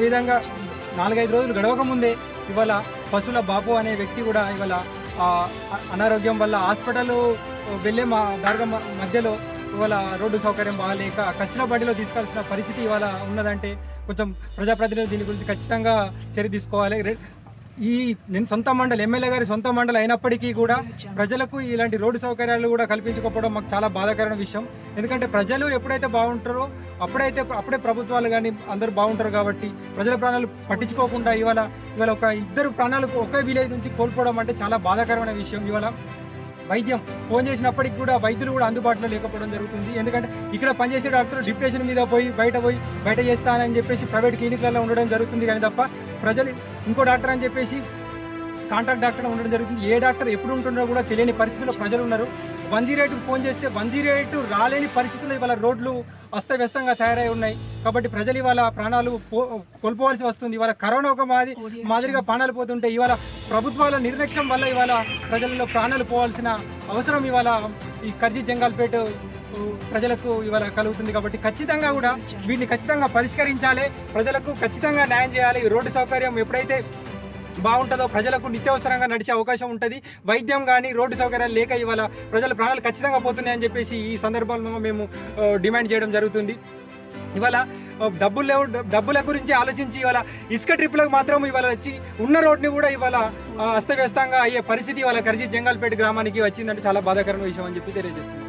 అదేవిధంగా నాలుగైదు రోజులు గడవక ముందే ఇవాళ పశువుల బాపు అనే వ్యక్తి కూడా ఇవాళ ఆ, అ- అనారోగ్యం వల్ల హాస్పిటల్ వెళ్ళే మా మార్గం మ- మధ్యలో ఇవాళ రోడ్డు సౌకర్యం బాగాలేక కచ్చిన బండిలో తీసుకోవాల్సిన పరిస్థితి ఇవాళ ఉన్నదంటే కొంచెం ప్రజాప్రతినిధులు దీని గురించి ఖచ్చితంగా చర్య తీసుకోవాలి రె- ఈ నేను సొంత మండలి ఎమ్మెల్యే గారి సొంత మండలి అయినప్పటికీ కూడా ప్రజలకు ఇలాంటి రోడ్డు సౌకర్యాలు కూడా కల్పించకపోవడం మాకు చాలా బాధాకరమైన విషయం ఎందుకంటే ప్రజలు ఎప్పుడైతే బాగుంటారో అప్పుడైతే అప్పుడే ప్రభుత్వాలు కానీ అందరూ బాగుంటారు కాబట్టి ప్రజల ప్రాణాలు పట్టించుకోకుండా ఇవాళ ఇవాళ ఒక ఇద్దరు ప్రాణాలు ఒకే విలేజ్ నుంచి కోల్పోవడం అంటే చాలా బాధాకరమైన విషయం ఇవాళ వైద్యం ఫోన్ చేసినప్పటికి కూడా వైద్యులు కూడా అందుబాటులో లేకపోవడం జరుగుతుంది ఎందుకంటే ఇక్కడ పనిచేసే డాక్టర్ డిప్రెషన్ మీద పోయి బయట పోయి బయట చేస్తానని చెప్పేసి ప్రైవేట్ క్లినిక్లలో ఉండడం జరుగుతుంది కానీ తప్ప ప్రజలు ఇంకో డాక్టర్ అని చెప్పేసి కాంట్రాక్ట్ డాక్టర్ ఉండడం జరుగుతుంది ఏ డాక్టర్ ఎప్పుడు ఉంటుందో కూడా తెలియని పరిస్థితిలో ప్రజలు ఉన్నారు వన్ జీరో ఎయిట్కి ఫోన్ చేస్తే వన్ జీరో ఎయిట్ రాలేని పరిస్థితుల్లో ఇవాళ రోడ్లు అస్తవ్యస్తంగా తయారై ఉన్నాయి కాబట్టి ప్రజలు ఇవాళ ప్రాణాలు పో- కోల్పోవాల్సి వస్తుంది ఇవాళ కరోనా ఒక మాది మాదిరిగా ప్రాణాలు పోతుంటే ఇవాళ ప్రభుత్వాల నిర్లక్ష్యం వల్ల ఇవాళ ప్రజలలో ప్రాణాలు పోవాల్సిన అవసరం ఇవాళ ఈ కర్జీ జంగాల్పేట ఉ, ప్రజలకు ఇవాళ కలుగుతుంది కాబట్టి ఖచ్చితంగా కూడా వీటిని ఖచ్చితంగా పరిష్కరించాలి ప్రజలకు ఖచ్చితంగా న్యాయం చేయాలి ఈ రోడ్డు సౌకర్యం ఎప్పుడైతే బాగుంటుందో ప్రజలకు నిత్యావసరంగా నడిచే అవకాశం ఉంటుంది వైద్యం కానీ రోడ్డు సౌకర్యాలు లేక ఇవాళ ప్రజల ప్రాణాలు ఖచ్చితంగా పోతున్నాయని చెప్పేసి ఈ సందర్భంలో మేము ఆ, డిమాండ్ చేయడం జరుగుతుంది ఇవాళ ఆ, డబ్బులు లేవు డ- డబ్బుల గురించి ఆలోచించి ఇవాళ ఇసుక ట్రిప్లకు మాత్రం ఇవాళ వచ్చి ఉన్న రోడ్ని కూడా ఇవాళ ఆ, అస్తవ్యస్తంగా అయ్యే పరిస్థితి ఇవాళ కరిచి జంగాల్పేట గ్రామానికి వచ్చిందంటే చాలా బాధాకరమైన విషయం అని చెప్పి తెలియజేస్తుంది